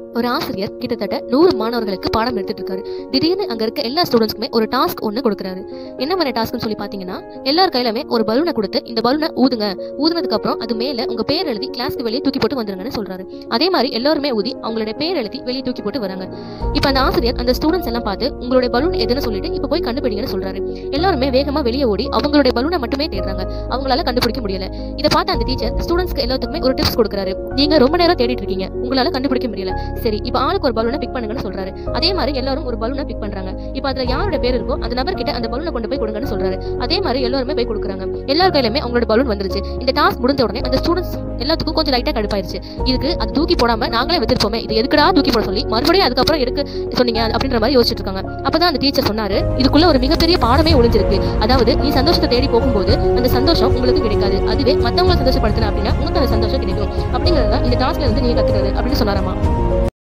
ஒரு ஆசிரியர் கிட்டத்தட்ட நூறு மாணவர்களுக்கு பாடம் எடுத்துட்டு இருக்காரு திடீர்னு அங்க இருக்க எல்லா ஸ்டூடெண்ட்ஸ்க்குமே ஒரு டாஸ்க் ஒன்று கொடுக்குறாரு என்ன மாதிரி டாஸ்க்னு சொல்லி பாத்தீங்கன்னா எல்லார் கையிலுமே ஒரு பலூனை கொடுத்து இந்த பலூனை ஊதுங்க ஊதுனதுக்கு அப்புறம் அது மேல உங்க பேர் எழுதி கிளாஸ்க்கு வெளியே தூக்கி போட்டு வந்துருங்கன்னு சொல்றாரு அதே மாதிரி எல்லாருமே ஊதி அவங்களுடைய பேர் எழுதி வெளியே தூக்கி போட்டு வராங்க இப்போ அந்த ஆசிரியர் அந்த ஸ்டூடெண்ட்ஸ் எல்லாம் பார்த்து உங்களுடைய பலூன் எதுன்னு சொல்லிட்டு இப்போ போய் கண்டுபிடிங்கன்னு சொல்றாரு எல்லாருமே வேகமா வெளியே ஓடி அவங்களுடைய பலூனை மட்டுமே தேடுறாங்க அவங்களால கண்டுபிடிக்க முடியல இதை பார்த்த அந்த டீச்சர் ஸ்டூடெண்ட்ஸ்க்கு எல்லாத்துக்குமே ஒரு டிப்ஸ் கொடுக்குறாரு நீங்க ரொம்ப நேரம் தேடிட்டு இருக்கீங்க உங்களால கண்டுபிடிக்க முடியல சரி இப்போ ஆளுக்கு ஒரு பலூனை பிக் பண்ணுங்கன்னு சொல்றாரு அதே மாதிரி எல்லாரும் ஒரு பலூனை பிக் பண்றாங்க இப்போ அதுல யாரோட பேர் இருக்கோ அந்த நபர் கிட்ட அந்த பலூனை கொண்டு போய் கொடுங்கன்னு சொல்றாரு அதே மாதிரி எல்லாருமே போய் கொடுக்குறாங்க எல்லார் கையிலுமே அவங்களோட பலூன் வந்துருச்சு இந்த டாஸ்க் முடிஞ்ச உடனே அந்த ஸ்டூடெண்ட்ஸ் எல்லாத்துக்கும் கொஞ்சம் லைட்டா கடுப்பாயிருச்சு இதுக்கு அது தூக்கி போடாம நாங்களே வச்சிருப்போமே இது எதுக்குடா தூக்கி போட சொல்லி மறுபடியும் அதுக்கப்புறம் எடுக்க சொன்னீங்க அப்படின்ற மாதிரி யோசிச்சுட்டு இருக்காங்க அப்பதான் அந்த டீச்சர் சொன்னாரு இதுக்குள்ள ஒரு மிகப்பெரிய பாடமே ஒளிஞ்சிருக்கு அதாவது நீ சந்தோஷத்தை தேடி போகும்போது அந்த சந்தோஷம் உங்களுக்கு கிடைக்காது அதுவே மத்தவங்களை சந்தோஷப்படுத்தின அப்படின்னா உனக்கு அந்த சந்தோஷம் கிடைக்கும் அப்படிங்கறத இந்த டாஸ்க்ல இருந்து நீங்க கத்துக்கிறது அப்படின்னு சொன்னாராமா